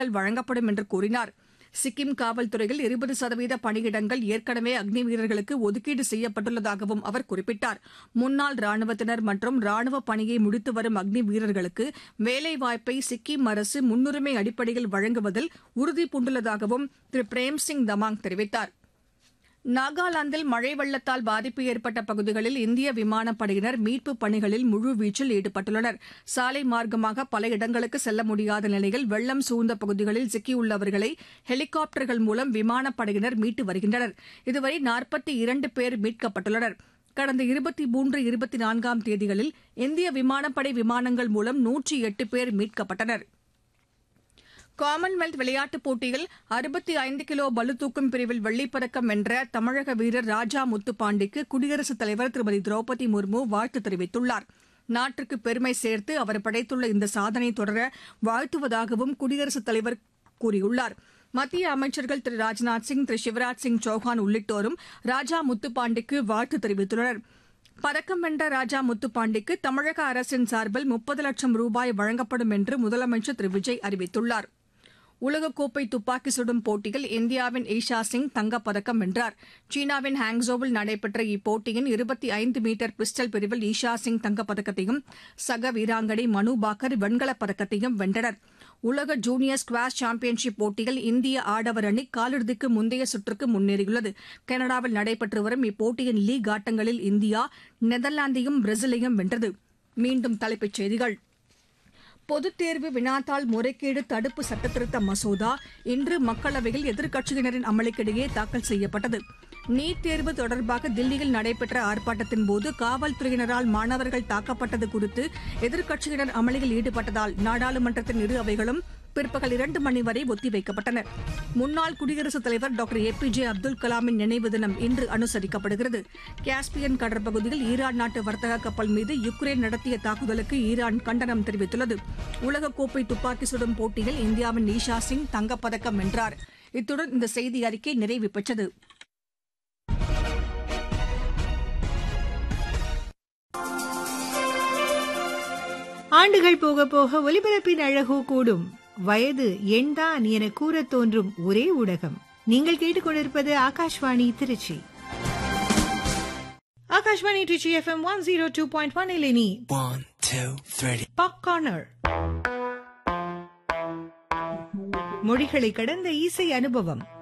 வழங்கப்படும் என்று கூறினார் சிக்கிம் காவல்துறையில் இருபது சதவீத பணியிடங்கள் ஏற்கனவே அக்னி வீரர்களுக்கு ஒதுக்கீடு செய்யப்பட்டுள்ளதாகவும் அவர் குறிப்பிட்டார் முன்னாள் ராணுவத்தினர் மற்றும் ராணுவ பணியை முடித்து வரும் அக்னி வீரர்களுக்கு வேலைவாய்ப்பை சிக்கிம் அரசு முன்னுரிமை அடிப்படையில் வழங்குவதில் உறுதி பூண்டுள்ளதாகவும் திரு பிரேம்சிங் தமாங் தெரிவித்தார் நாகாலாந்தில் மழை வெள்ளத்தால் பாதிப்பு ஏற்பட்ட பகுதிகளில் இந்திய விமானப்படையினர் மீட்புப் பணிகளில் முழுவீச்சில் ஈடுபட்டுள்ளனர் சாலை மார்க்கமாக பல இடங்களுக்கு செல்ல முடியாத நிலையில் வெள்ளம் சூழ்ந்த பகுதிகளில் சிக்கியுள்ளவர்களை ஹெலிகாப்டர்கள் மூலம் விமானப்படையினர் மீட்டு வருகின்றனர் இதுவரை நாற்பத்தி இரண்டு பேர் மீட்கப்பட்டுள்ளனர் கடந்த இருபத்தி மூன்று இருபத்தி நான்காம் தேதிகளில் இந்திய விமானப்படை விமானங்கள் மூலம் நூற்றி எட்டு பேர் மீட்கப்பட்டனா் காமன்வெல்த் விளையாட்டுப் போட்டியில் அறுபத்தி ஐந்து கிலோ பளுதூக்கும் பிரிவில் வெள்ளிப்பதக்கம் வென்ற தமிழக வீரர் ராஜா முத்துப்பாண்டிக்கு குடியரசுத் தலைவர் திருமதி திரௌபதி முர்மு வாழ்த்து தெரிவித்துள்ளார் நாட்டிற்கு பெருமை சேர்த்து அவர் படைத்துள்ள இந்த சாதனை தொடர வாழ்த்துவதாகவும் குடியரசுத் தலைவர் கூறியுள்ளார் மத்திய அமைச்சர்கள் திரு ராஜ்நாத் சிங் திரு சிவராஜ் சிங் சௌஹான் உள்ளிட்டோரும் ராஜா முத்துப்பாண்டிக்கு வாழ்த்து தெரிவித்துள்ளனா் பதக்கம் வென்ற ராஜா முத்துப்பாண்டிக்கு தமிழக அரசின் சார்பில் முப்பது லட்சம் ரூபாய் வழங்கப்படும் என்று முதலமைச்சர் திரு விஜய் அறிவித்துள்ளார் உலகக்கோப்பை துப்பாக்கி சுடும் போட்டியில் இந்தியாவின் ஈஷா சிங் தங்கப்பதக்கம் வென்றார் சீனாவின் ஹாங்ஸோவில் நடைபெற்ற இப்போட்டியின் இருபத்தி ஐந்து மீட்டர் பிஸ்டல் பிரிவில் ஈஷா சிங் தங்கப்பதக்கத்தையும் சக வீராங்கனை மனு பாக்கர் வெண்கலப் பதக்கத்தையும் வென்றனர் உலக ஜூனியர் ஸ்குவாஷ் சாம்பியன்ஷிப் போட்டியில் இந்திய ஆடவர் அணி காலிறுதிக்கு முந்தைய சுற்றுக்கு முன்னேறியுள்ளது கனடாவில் நடைபெற்று வரும் இப்போட்டியின் லீக் ஆட்டங்களில் இந்தியா நெதர்லாந்தையும் பிரேசிலையும் வென்றது மீண்டும் தலைப்புச் செய்திகள் பொதுத் தேர்வு வினாத்தாள் முறைகேடு தடுப்பு சட்டத்திருத்த மசோதா இன்று மக்களவையில் எதிர்க்கட்சியினரின் அமளிக்கிடையே தாக்கல் செய்யப்பட்டது நீட் தேர்வு தொடர்பாக தில்லியில் நடைபெற்ற ஆர்ப்பாட்டத்தின்போது காவல்துறையினரால் மாணவர்கள் தாக்கப்பட்டது குறித்து எதிர்க்கட்சியினர் அமளியில் ஈடுபட்டதால் நாடாளுமன்றத்தின் இரு அவைகளும் பிற்பகல் இரண்டு மணி வரை ஒத்திவைக்கப்பட்டன முன்னாள் குடியரசுத் தலைவர் doctor A P J Abdul கலாமின் நினைவு தினம் இன்று அனுசரிக்கப்படுகிறது காஸ்பியன் கடற்பகுதியில் ஈரான் நாட்டு வர்த்தக கப்பல் மீது யுக்ரைன் நடத்திய தாக்குதலுக்கு ஈரான் கண்டனம் தெரிவித்துள்ளது உலகக்கோப்பை துப்பாக்கி சுடும் போட்டியில் இந்தியாவின் ஈஷா சிங் தங்கப்பதக்கம் வென்றார் இத்துடன் இந்த செய்தி அறிக்கை நிறைவு பெற்றது ஆண்டுகள் போக போக ஒலிபரப்பின் அழகோ கூடும் வயது எண்தான் என கூறத் தோன்றும் ஒரே ஊடகம் நீங்கள் கேட்டுக்கொண்டிருப்பது Akashvani Trichy Akashvani Trichy FM one zero two point one இலினி One, two, three. Pop corner மொழிகளை கடந்த இசை அனுபவம்